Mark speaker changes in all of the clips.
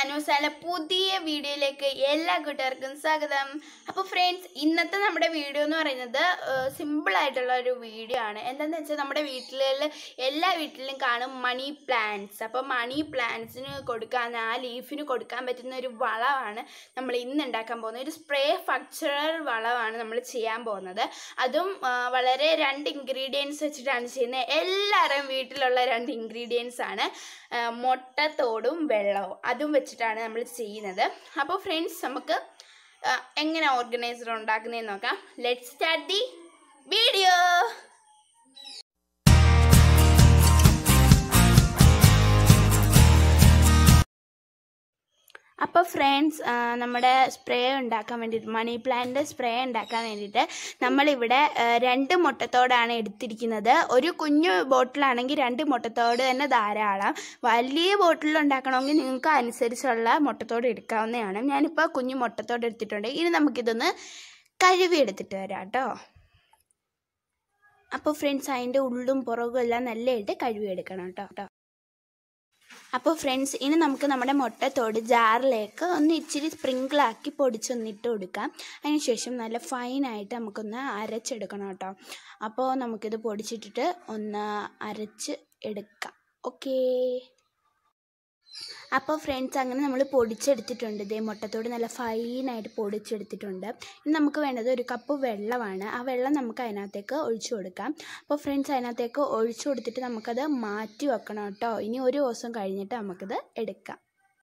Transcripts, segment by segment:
Speaker 1: അനൂസാല പുതിയ വീഡിയോയിലേക്ക് എല്ലാ കൂട്ടുകാർക്കും സ്വാഗതം അപ്പോൾ ഫ്രണ്ട്സ് ഇന്നത്തെ നമ്മുടെ വീഡിയോ എന്ന് പറയുന്നത് സിമ്പിൾ ആയിട്ടുള്ള ഒരു വീഡിയോ ആണ് എന്താണെന്ന് വെച്ചാൽ നമ്മുടെ വീട്ടിൽ എല്ലാ വീട്ടിലും കാണും മണി പ്ലാന്റ്സ് അപ്പോൾ മണി പ്ലാന്റ്സിന് കൊടുക്കാൻ ആ ലീഫിന് കൊടുക്കാൻ പറ്റുന്ന ഒരു വളമാണ് നമ്മൾ ഇന്ന് ഉണ്ടാക്കാൻ പോകുന്നത് ഒരു സ്പ്രേ ഫക്ചറൽ വളമാണ് നമ്മൾ ചെയ്യാൻ പോകുന്നത് അതും ആ, വളരെ രണ്ട് ഇൻഗ്രീഡിയൻസ് വെച്ചിട്ടാണ് ചെയ്യുന്നത് എല്ലാവരും വീട്ടിലുള്ള രണ്ട് ഇൻഗ്രീഡിയൻസ് ആണ് ആ, മുട്ടത്തോടും വെള്ളവും അതും വെച്ചിട്ടാണ് നമ്മൾ ചെയ്യുന്നത് അപ്പോൾ ഫ്രണ്ട്സ് നമുക്ക് ആ, എങ്ങനെ ഓർഗനൈസർ ഉണ്ടാക്കുന്നതെന്ന് നോക്കാം ലെറ്റ് സ്റ്റാർട്ട് ദി വീഡിയോ അപ്പോൾ ഫ്രണ്ട്സ് നമ്മുടെ സ്പ്രേ ഉണ്ടാക്കാൻ വേണ്ടിയിട്ട് മണി പ്ലാന്റ് സ്പ്രേ ഉണ്ടാക്കാൻ വേണ്ടിയിട്ട് നമ്മളിവിടെ ആ, രണ്ട് മുട്ടത്തോടാണ് എടുത്തിരിക്കുന്നത് ഒരു കുഞ്ഞു ബോട്ടിലാണെങ്കിൽ രണ്ട് മുട്ടത്തോട് തന്നെ ധാരാളം വലിയ ബോട്ടിൽ ഉണ്ടാക്കണമെങ്കിൽ നിങ്ങൾക്ക് അനുസരിച്ചുള്ള മുട്ടത്തോട് എടുക്കാവുന്നതാണ് ഞാനിപ്പോൾ കുഞ്ഞു മുട്ടത്തോട് എടുത്തിട്ടുണ്ട് ഇനി നമുക്കിതൊന്ന് കഴുകി എടുത്തിട്ട് വരാം കേട്ടോ അപ്പോൾ ഫ്രണ്ട്സ് അതിൻ്റെ ഉള്ളും പുറകും എല്ലാം നല്ലതായിട്ട് കഴുകി എടുക്കണം കേട്ടോ കേട്ടോ അപ്പോൾ ഫ്രണ്ട്സ് ഇനി നമുക്ക് നമ്മുടെ മുട്ടത്തോട് ജാറിലേക്ക് ഒന്ന് ഇച്ചിരി സ്പ്രിങ്കിളാക്കി പൊടിച്ചൊന്നിട്ട് കൊടുക്കാം അതിനുശേഷം നല്ല ഫൈനായിട്ട് നമുക്കൊന്ന് അരച്ചെടുക്കണം കേട്ടോ അപ്പോൾ നമുക്കിത് പൊടിച്ചിട്ടിട്ട് ഒന്ന് അരച്ച് എടുക്കാം ഓക്കേ അപ്പോൾ ഫ്രണ്ട്സ് അങ്ങനെ നമ്മൾ പൊടിച്ചെടുത്തിട്ടുണ്ട് ഇതേ മുട്ടത്തോട് നല്ല ഫൈനായിട്ട് പൊടിച്ചെടുത്തിട്ടുണ്ട് ഇനി നമുക്ക് വേണ്ടത് ഒരു കപ്പ് വെള്ളമാണ് ആ വെള്ളം നമുക്ക് അതിനകത്തേക്ക് ഒഴിച്ചു കൊടുക്കാം അപ്പോൾ ഫ്രണ്ട്സ് അതിനകത്തേക്ക് ഒഴിച്ചു കൊടുത്തിട്ട് നമുക്കത് മാറ്റി വെക്കണം കേട്ടോ ഇനി ഒരു ദിവസം കഴിഞ്ഞിട്ട് നമുക്കിത് എടുക്കാം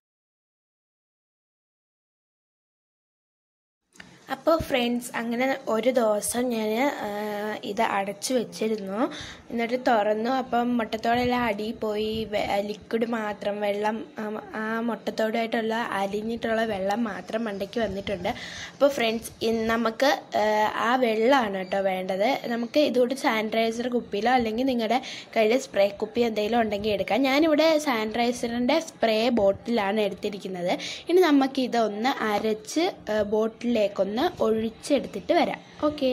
Speaker 2: അപ്പോൾ ഫ്രണ്ട്സ് അങ്ങനെ ഒരു ദിവസം ഞാൻ ഇത് അടച്ചു വെച്ചിരുന്നു എന്നിട്ട് തുറന്നു അപ്പം മുട്ടത്തോടെല്ലാം അടിയിൽ പോയി ലിക്വിഡ് മാത്രം വെള്ളം ആം, ആ മുട്ടത്തോടായിട്ടുള്ള അലിഞ്ഞിട്ടുള്ള വെള്ളം മാത്രം മണ്ടയ്ക്ക് വന്നിട്ടുണ്ട് അപ്പോൾ ഫ്രണ്ട്സ് നമുക്ക് ആ, ആ വെള്ളമാണ് കേട്ടോ വേണ്ടത് നമുക്ക് ഇതുകൊണ്ട് സാനിറ്റൈസർ കുപ്പിയിലോ അല്ലെങ്കിൽ നിങ്ങളുടെ കയ്യിൽ സ്പ്രേ കുപ്പി എന്തെങ്കിലും ഉണ്ടെങ്കിൽ എടുക്കാം ഞാനിവിടെ സാനിറ്റൈസറിൻ്റെ സ്പ്രേ ബോട്ടിലാണ് എടുത്തിരിക്കുന്നത് ഇനി നമുക്ക് ഇതൊന്ന് അരച്ച് ആ, ബോട്ടിലേക്കൊന്ന് ഒഴിച്ചെടുത്തിട്ട് വരാം ഓക്കെ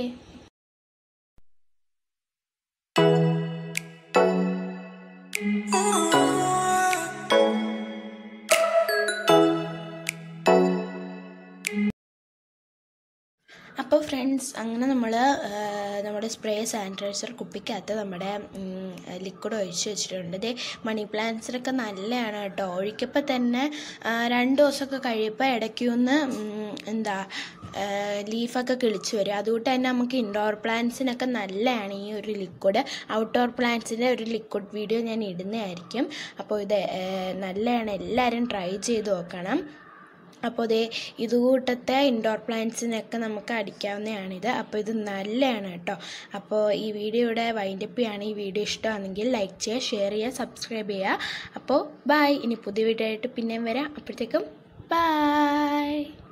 Speaker 2: അപ്പോൾ ഫ്രണ്ട്സ് അങ്ങനെ നമ്മൾ നമ്മുടെ സ്പ്രേ സാനിറ്റൈസർ കുപ്പിക്കകത്ത് നമ്മുടെ ലിക്വിഡ് ഒഴിച്ച് വെച്ചിട്ടുണ്ട് ഇതേ മണി പ്ലാന്റ്സിനൊക്കെ നല്ലതാണ് കേട്ടോ ഒഴിക്കപ്പോൾ തന്നെ ആ, രണ്ട് ദിവസമൊക്കെ കഴിയുമ്പോൾ ഇടയ്ക്കൊന്ന് ഉം, എന്താ ലീഫൊക്കെ കിളിച്ച് വരും അതുകൊണ്ട് തന്നെ നമുക്ക് ഇൻഡോർ പ്ലാന്റ്സിനൊക്കെ നല്ലതാണ് ഈ ഒരു ലിക്വിഡ് ഔട്ട്ഡോർ പ്ലാന്റ്സിൻ്റെ ഒരു ലിക്വിഡ് വീഡിയോ ഞാൻ ഇടുന്നതായിരിക്കും അപ്പോൾ ഇത് ആ, നല്ലതാണ് എല്ലാവരും ട്രൈ ചെയ്ത് നോക്കണം അപ്പോൾ ദേ ഇതുകൂട്ടത്തെ ഇൻഡോർ പ്ലാന്റ്സിനൊക്കെ നമുക്ക് അടിക്കാവുന്നതാണിത് അപ്പോൾ ഇത് നല്ലതാണ് കേട്ടോ അപ്പോൾ ഈ വീഡിയോയുടെ വൈൻഡപ്പ് ചെയ്യാണ് ഈ വീഡിയോ ഇഷ്ടമാണെങ്കിൽ ലൈക്ക് ചെയ്യുക ഷെയർ ചെയ്യുക സബ്സ്ക്രൈബ് ചെയ്യുക അപ്പോൾ ബായ് ഇനി പുതിയ വീഡിയോ ആയിട്ട് പിന്നെയും വരാം അപ്പോഴത്തേക്കും ബായ്